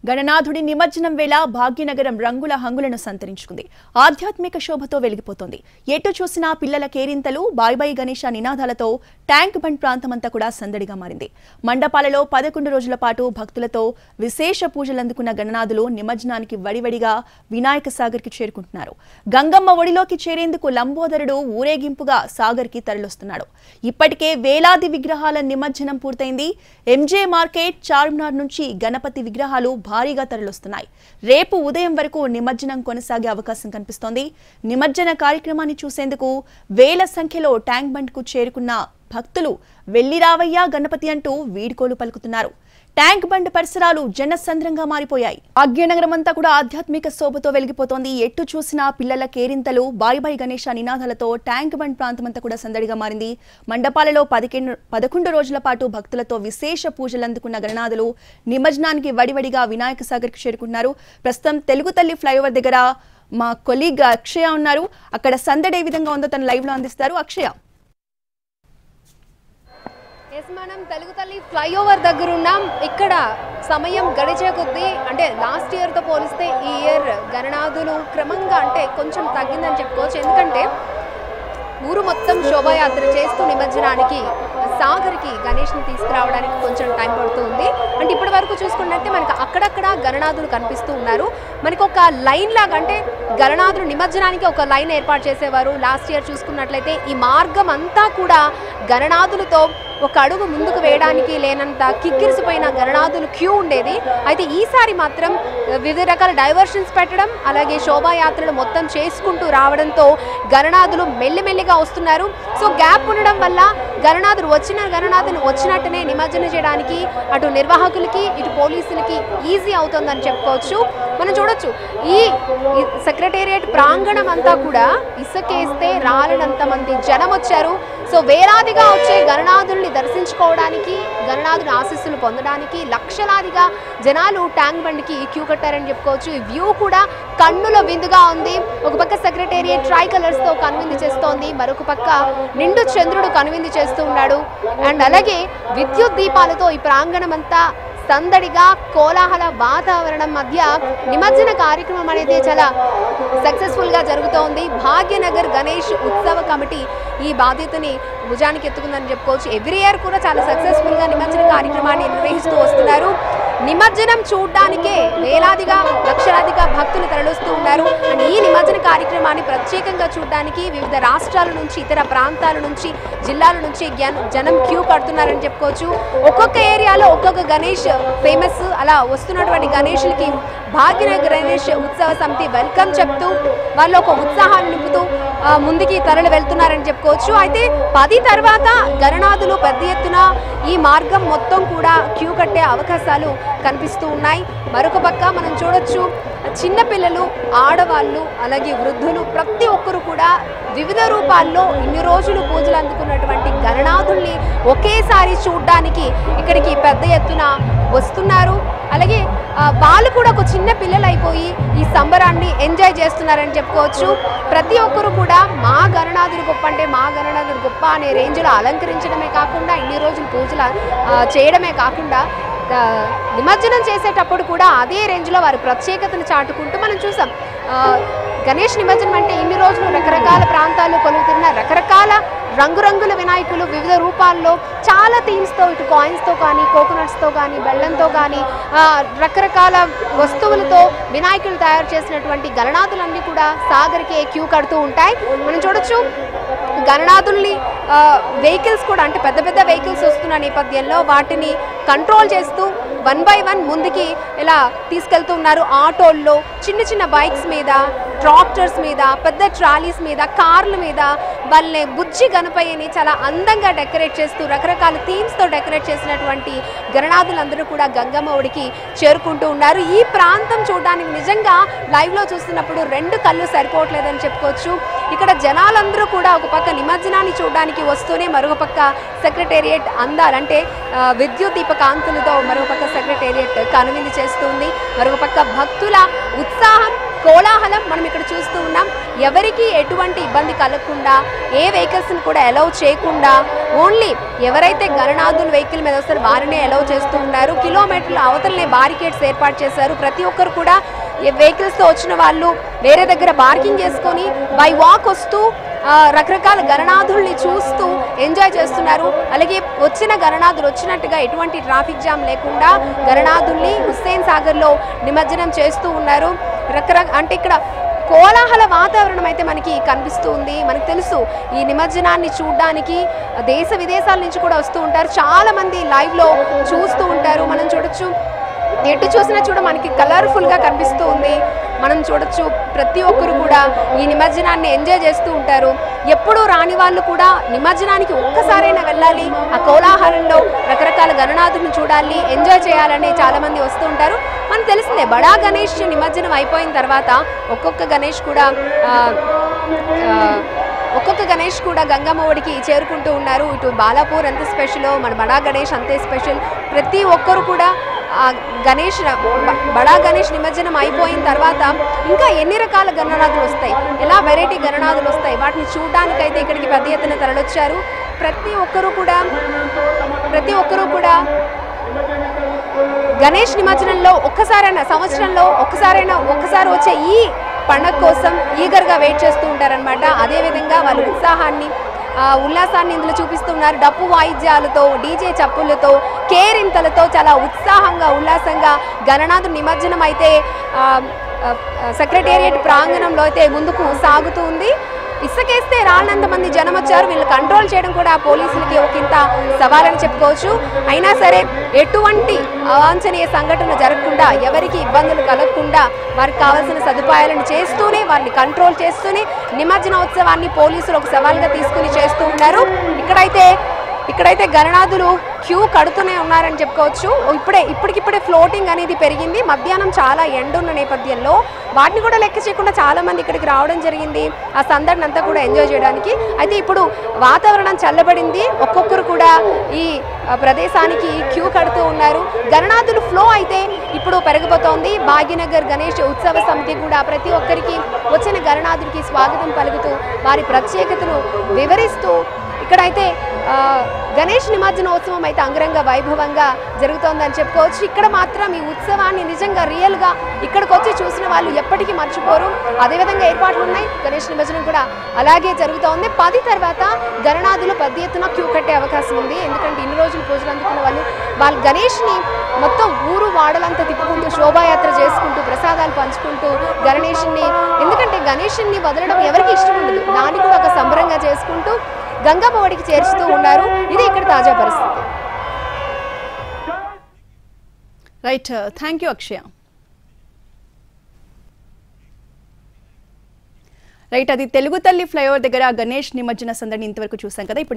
గణనాథుడి నిమజ్జనం వేళ భాగ్యనగరం రంగుల హంగులను సంతరించుకుంది ఆధ్యాత్మిక శోభతో వెలిగిపోతోంది ఎటు చూసినా పిల్లల కేరింతలు బాయ్ బాయ్ గణేష నినాదాలతో ట్యాంక్ బండ్ ప్రాంతమంతా కూడా సందడిగా మారింది మండపాలలో పదకొండు రోజుల పాటు భక్తులతో విశేష పూజలు అందుకున్న గణనాథులు నిమజ్జనానికి వడివడిగా వినాయక సాగర్కి చేరుకుంటున్నారు గంగమ్మ ఒడిలోకి చేరేందుకు లంబోదరుడు ఊరేగింపుగా సాగర్కి తరలిస్తున్నాడు ఇప్పటికే వేలాది విగ్రహాల నిమజ్జనం పూర్తయింది ఎంజే మార్కెట్ చార్మినార్ నుంచి గణపతి విగ్రహాలు భారీగా తరలిస్తున్నాయి రేపు ఉదయం వరకు నిమజ్జనం కొనసాగే అవకాశం కనిపిస్తోంది నిమజ్జన కార్యక్రమాన్ని చూసేందుకు వేల సంఖ్యలో ట్యాంక్ బండ్ కు చేరుకున్న భక్తులు వెళ్లి రావయ్యా గణపతి అంటూ వీడ్కోలు పలుకుతున్నారు ట్యాంక్ బండ్ పరిసరాలు జనసంద్రంగా మారిపోయాయి భాగ్యనగరం అంతా కూడా ఆధ్యాత్మిక శోభతో వెలిగిపోతోంది ఎట్టు చూసినా పిల్లల కేరింతలు బాయ్ బాయ్ గణేష నినాదాలతో ట్యాంక్ బండ్ ప్రాంతమంతా కూడా సందడిగా మారింది మండపాలలో పదిహేను పదకొండు రోజుల పాటు భక్తులతో విశేష పూజలు అందుకున్న గణనాథులు నిమజ్జనానికి వడివడిగా వినాయక సాగర్కి చేరుకున్నారు ప్రస్తుతం తెలుగు తల్లి ఫ్లైఓవర్ దగ్గర మా కొలీగ్ అక్షయ ఉన్నారు అక్కడ సందడి ఏ విధంగా ఉందో తన లైవ్ లో అందిస్తారు అక్షయ ఎస్ మనం తెలుగు తల్లి ఫ్లైఓవర్ దగ్గర ఉన్నాం ఇక్కడ సమయం గడిచే కొద్దీ అంటే లాస్ట్ ఇయర్తో పోలిస్తే ఈ ఇయర్ గణనాథులు క్రమంగా అంటే కొంచెం తగ్గిందని చెప్పుకోవచ్చు ఎందుకంటే ఊరు మొత్తం శోభాయాత్ర చేస్తూ నిమజ్జనానికి సాగర్కి గణేష్ని తీసుకురావడానికి కొంచెం టైం పడుతుంది అంటే ఇప్పటి వరకు చూసుకున్నట్టే మనకి అక్కడక్కడ గణనాథులు కనిపిస్తూ ఉన్నారు మనకి ఒక లైన్ లాగా అంటే గణనాథులు నిమజ్జనానికి ఒక లైన్ ఏర్పాటు చేసేవారు లాస్ట్ ఇయర్ చూసుకున్నట్లయితే ఈ మార్గం అంతా కూడా గణనాథులతో ఒక అడుగు ముందుకు వేయడానికి లేనంత కిక్కిరిసిపోయిన గణనాథులు క్యూ ఉండేది అయితే ఈసారి మాత్రం వివిధ రకాల డైవర్షన్స్ పెట్టడం అలాగే శోభాయాత్రలు మొత్తం చేసుకుంటూ రావడంతో గణనాథులు మెల్లిమెల్లిగా వస్తున్నారు సో గ్యాప్ ఉండడం వల్ల గణనాథులు వచ్చిన గణనాథుని వచ్చినట్టునే నిమజ్జనం చేయడానికి అటు నిర్వాహకులకి ఇటు పోలీసులకి ఈజీ అవుతుందని చెప్పుకోవచ్చు మనం చూడొచ్చు ఈ సెక్రటేరియట్ ప్రాంగణం అంతా కూడా ఇసుకేస్తే రాలనంత మంది జనం వచ్చారు సో వేలాదిగా వచ్చే గణనాథుల్ని దర్శించుకోవడానికి గణనాథుని ఆశీస్సులు పొందడానికి లక్షలాదిగా జనాలు ట్యాంక్ బండ్కి క్యూ కట్టారని చెప్పుకోవచ్చు ఈ వ్యూ కూడా కన్నుల విందుగా ఉంది ఒక పక్క సెక్రటేరియట్ ట్రై కలర్స్ తో కనువిందు చేస్తోంది మరొక పక్క నిండు చంద్రుడు కనువిందు చేస్తూ ఉన్నాడు అండ్ అలాగే విద్యుత్ దీపాలతో ఈ ప్రాంగణం అంతా సందడిగా కోలాహల వాతావరణం మధ్య నిమజ్జన కార్యక్రమం అనేది చాలా సక్సెస్ఫుల్ గా జరుగుతోంది భాగ్యనగర్ గణేష్ ఉత్సవ కమిటీ ఈ బాధ్యతని భుజానికి ఎత్తుకుందని చెప్పుకోవచ్చు ఎవ్రీ ఇయర్ కూడా చాలా సక్సెస్ఫుల్ గా నిమజ్జన కార్యక్రమాన్ని నిర్వహిస్తూ వస్తున్నారు నిమజ్జనం చూడడానికే వేలాదిగా లక్షలాదిగా భక్తులు తరలిస్తూ ఉన్నారు అండ్ ఈ నిమజ్జన కార్యక్రమాన్ని ప్రత్యేకంగా చూడడానికి వివిధ రాష్ట్రాల నుంచి ఇతర ప్రాంతాల నుంచి జిల్లాల నుంచి జన- జనం క్యూ కడుతున్నారని చెప్పుకోవచ్చు ఒక్కొక్క ఏరియాలో ఒక్కొక్క గణేష్ ఫేమస్ అలా వస్తున్నటువంటి గణేషులకి భాగ్యనగర్ గణేష్ ఉత్సవ సమితి వెల్కమ్ చెప్తూ వాళ్ళు ఒక ఉత్సాహాన్ని నింపుతూ ఆ, ముందుకి తరలి వెళ్తున్నారని చెప్పుకోవచ్చు అయితే పది తర్వాత గణనాథులు పెద్ద ఎత్తున ఈ మార్గం మొత్తం కూడా క్యూ కట్టే అవకాశాలు కనిపిస్తూ ఉన్నాయి మరొక పక్క మనం చూడొచ్చు చిన్నపిల్లలు ఆడవాళ్ళు అలాగే వృద్ధులు ప్రతి ఒక్కరు కూడా వివిధ రూపాల్లో ఇన్ని రోజులు పూజలు అందుకున్నటువంటి గణనాథుల్ని ఒకేసారి చూడడానికి ఇక్కడికి పెద్ద ఎత్తున వస్తున్నారు అలాగే ఆ, వాళ్ళు కూడా ఒక చిన్న పిల్లలు అయిపోయి ఈ సంబరాన్ని ఎంజాయ్ చేస్తున్నారని చెప్పుకోవచ్చు ప్రతి ఒక్కరు కూడా మా గణనాథుడు గొప్ప అంటే మా గణనాథుడు గొప్ప అనే రేంజ్లో అలంకరించడమే కాకుండా ఇన్ని రోజులు పూజలు ఆ, చేయడమే కాకుండా ఆ, నిమజ్జనం చేసేటప్పుడు కూడా అదే రేంజ్లో వారి ప్రత్యేకతను చాటుకుంటూ మనం చూసాం ఆ, గణేష్ నిమజ్జనం అంటే ఇన్ని రోజులు రకరకాల ప్రాంతాల్లో కొలుగుతున్న రకరకాల రంగురంగుల వినాయకులు వివిధ రూపాల్లో చాలా థీమ్స్తో ఇటు కాయిన్స్తో కానీ కోకోనట్స్తో కానీ బెల్లంతో కానీ ఆ, రకరకాల వస్తువులతో వినాయకులు తయారు చేసినటువంటి గణనాథులన్నీ కూడా సాగర్కి క్యూ కడుతూ ఉంటాయి మనం చూడొచ్చు గణనాథుల్ని వెహికల్స్ కూడా అంటే పెద్ద పెద్ద వెహికల్స్ వస్తున్న నేపథ్యంలో వాటిని కంట్రోల్ చేస్తూ వన్ బై వన్ ముందుకి ఇలా తీసుకెళ్తూ ఉన్నారు ఆటోల్లో చిన్న చిన్న బైక్స్ మీద ట్రాక్టర్స్ మీద పెద్ద ట్రాలీస్ మీద కార్ల మీద వాళ్ళని బుజ్జి గణపయ్యని చాలా అందంగా డెకరేట్ చేస్తూ రకరకాల థీమ్స్తో డెకరేట్ చేసినటువంటి గణనాథులందరూ కూడా గంగమ్మ ఒడికి చేరుకుంటూ ఉన్నారు ఈ ప్రాంతం చూడడానికి నిజంగా లైవ్లో చూస్తున్నప్పుడు రెండు కళ్ళు సరిపోవట్లేదని చెప్పుకోవచ్చు ఇక్కడ జనాలందరూ కూడా ఒక పక్క నిమజ్జనాన్ని చూడడానికి వస్తూనే మరొక పక్క సెక్రటేరియట్ అందాలంటే ఆ, విద్యుత్ దీప కాంతులతో మరొక పక్క సెక్రటేరియట్ కనువిందు చేస్తుంది మరొక పక్క భక్తుల ఉత్సాహం కోలాహలం మనం ఇక్కడ చూస్తూ ఉన్నాం ఎవరికి ఎటువంటి ఇబ్బంది కలగకుండా ఏ వెహికల్స్ని కూడా అలౌ చేయకుండా ఓన్లీ ఎవరైతే గణనాథులు వెహికల్ మీద వస్తారో వారినే అలౌ చేస్తూ ఉన్నారు కిలోమీటర్ల అవతలనే బారికేడ్స్ ఏర్పాటు చేశారు ప్రతి ఒక్కరు కూడా వెహికల్స్తో వచ్చిన వాళ్ళు వేరే దగ్గర పార్కింగ్ చేసుకొని బై వాక్ వస్తూ ఆ, రకరకాల గణనాథుల్ని చూస్తూ ఎంజాయ్ చేస్తున్నారు అలాగే వచ్చిన గణనాథులు వచ్చినట్టుగా ఎటువంటి ట్రాఫిక్ జామ్ లేకుండా గణనాథుల్ని హుస్సేన్ సాగర్లో నిమజ్జనం చేస్తూ ఉన్నారు రకరక అంటే ఇక్కడ కోలాహల వాతావరణం అయితే మనకి కనిపిస్తూ ఉంది మనకు తెలుసు ఈ నిమజ్జనాన్ని చూడడానికి దేశ విదేశాల నుంచి కూడా వస్తూ ఉంటారు చాలా మంది లైవ్ లో చూస్తూ ఉంటారు మనం చూడొచ్చు ఎటు చూసినా చూడ మనకి కలర్ఫుల్ గా కనిపిస్తూ ఉంది మనం చూడొచ్చు ప్రతి ఒక్కరు కూడా ఈ నిమజ్జనాన్ని ఎంజాయ్ చేస్తూ ఉంటారు ఎప్పుడూ రాని వాళ్ళు కూడా నిమజ్జనానికి ఒక్కసారైనా వెళ్ళాలి ఆ కోలాహలంలో రకరకాల గణనాథులను చూడాలి ఎంజాయ్ చేయాలని చాలా మంది వస్తూ ఉంటారు మనకు తెలిసిందే బడా గణేష్ నిమజ్జనం అయిపోయిన తర్వాత ఒక్కొక్క గణేష్ కూడా ఆ, ఆ, ఒక్కొక్క గణేష్ కూడా గంగమ్మ ఒడికి చేరుకుంటూ ఉన్నారు ఇటు బాలాపూర్ ఎంత స్పెషల్ మన బడా గణేష్ అంతే స్పెషల్ ప్రతి ఒక్కరు కూడా ఆ గణేష్ బ- బడా గణేష్ నిమజ్జనం అయిపోయిన తర్వాత ఇంకా ఎన్ని రకాల గణనాథులు వస్తాయి ఎలా వెరైటీ గణనాథులు వస్తాయి వాటిని చూడడానికైతే ఇక్కడికి పెద్ద ఎత్తున తరలొచ్చారు ప్రతి ఒక్కరూ కూడా ప్రతి ఒక్కరూ కూడా గణేష్ నిమజ్జనంలో ఒక్కసారైనా సంవత్సరంలో ఒక్కసారైనా ఒక్కసారి వచ్చే ఈ పండగ కోసం ఈగర్గా వెయిట్ చేస్తూ ఉంటారనమాట అదేవిధంగా వాళ్ళ ఉత్సాహాన్ని ఆ, ఉల్లాసాన్ని ఇందులో చూపిస్తున్నారు డప్పు వాయిద్యాలతో డీజే చప్పులతో కేరింతలతో చాలా ఉత్సాహంగా ఉల్లాసంగా గణనాథు నిమజ్జనం అయితే ఆ, ఆ, సెక్రటేరియట్ ప్రాంగణంలో అయితే ముందుకు సాగుతూ ఉంది ఇసుకేస్తే రానంత మంది జనం వచ్చారు వీళ్ళు కంట్రోల్ చేయడం కూడా పోలీసులకి ఒక ఇంత సవాలని చెప్పుకోవచ్చు అయినా సరే ఎటువంటి అవాంఛనీయ సంఘటనలు జరగకుండా ఎవరికి ఇబ్బందులు కలగకుండా వారికి కావాల్సిన సదుపాయాలను చేస్తూనే వారిని కంట్రోల్ చేస్తూనే నిమజ్జనోత్సవాన్ని పోలీసులు ఒక సవాల్గా తీసుకుని చేస్తూ ఉన్నారు ఇక్కడైతే ఇక్కడైతే గణనాథులు క్యూ కడుతూనే ఉన్నారని చెప్పుకోవచ్చు ఇప్పుడే ఇప్పటికిప్పుడే ఫ్లోటింగ్ అనేది పెరిగింది మధ్యాహ్నం చాలా ఎండ ఉన్న నేపథ్యంలో వాటిని కూడా లెక్క చేయకుండా చాలా మంది ఇక్కడికి రావడం జరిగింది ఆ సందడిని అంతా కూడా ఎంజాయ్ చేయడానికి అయితే ఇప్పుడు వాతావరణం చల్లబడింది ఒక్కొక్కరు కూడా ఈ ఆ, ప్రదేశానికి క్యూ కడుతూ ఉన్నారు గణనాథులు ఫ్లో అయితే ఇప్పుడు పెరిగిపోతోంది భాగ్యనగర్ గణేష్ ఉత్సవ సమితి కూడా ప్రతి ఒక్కరికి వచ్చిన గణనాథుడికి స్వాగతం పలుకుతూ వారి ప్రత్యేకతను వివరిస్తూ ఇక్కడైతే ఆ, గణేష్ నిమజ్జనోత్సవం అయితే అంగరంగ వైభవంగా జరుగుతోందని చెప్పుకోవచ్చు ఇక్కడ మాత్రం ఈ ఉత్సవాన్ని నిజంగా రియల్గా ఇక్కడికి వచ్చి చూసిన వాళ్ళు ఎప్పటికీ మర్చిపోరు అదేవిధంగా ఏర్పాట్లు ఉన్నాయి గణేష్ నిమజ్జనం కూడా అలాగే జరుగుతోంది పది తర్వాత గణనాథులు పెద్ద ఎత్తున క్యూ కట్టే అవకాశం ఉంది ఎందుకంటే ఇన్ని రోజులు పూజలు అందుకున్న వాళ్ళు వాళ్ళు గణేష్ని మొత్తం ఊరు వాడలంతా తిప్పుకుంటూ శోభాయాత్ర చేసుకుంటూ ప్రసాదాలు పంచుకుంటూ గణేషుని ఎందుకంటే గణేషుని వదలడం ఎవరికి ఇష్టం ఉండదు దాన్ని కూడా ఒక సంబరంగా చేసుకుంటూ గంగమ్మ ఒడికి చేర్చుతూ ఉన్నారు ఇది ఇక్కడ తాజా పరిస్థితి right thank you Akshaya right అది తెలుగు తల్లి ఫ్లైఓవర్ దగ్గర గణేష్ నిమజ్జన సందడిని ఇంతవరకు చూసాం కదా ఇప్పుడు